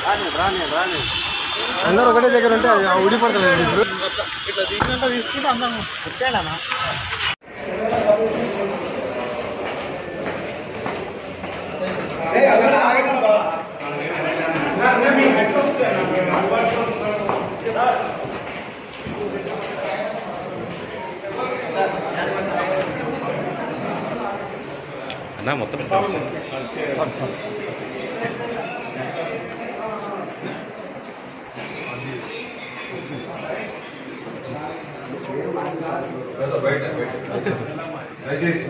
అందరూ ఒకటే దగ్గర ఉంటే అది ఊడిపడుతుంది ఇప్పుడు ఇట్లా తీసుకుంటా తీసుకుంటా అందరం వచ్చాడా అన్నా మొత్తం దయచేసి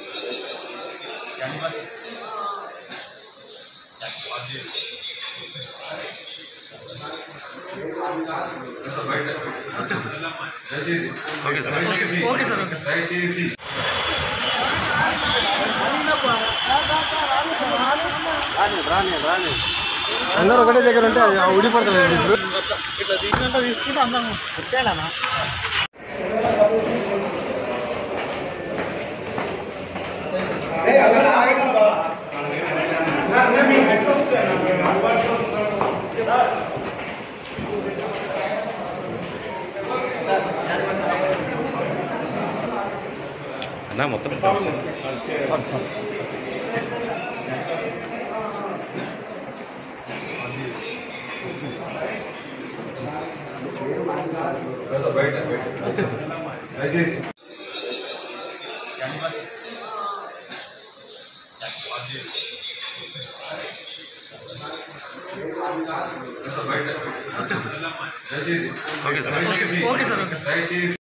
దయచేసి ఓకే సార్ దయచేసి ఓకే సార్, ఓకే దయచేసి అందరూ ఒకటే దగ్గర ఉంటే అది ఊడిపడుతుంది ఇప్పుడు ఇట్లా తీసుకుంటా తీసుకుంటా అందరం వచ్చాడా అన్నా మొత్తం బయట బయట దయచేసి బయట దయచేసి ఓకే సార్ దయచేసి ఓకే సార్, ఓకే దయచేసి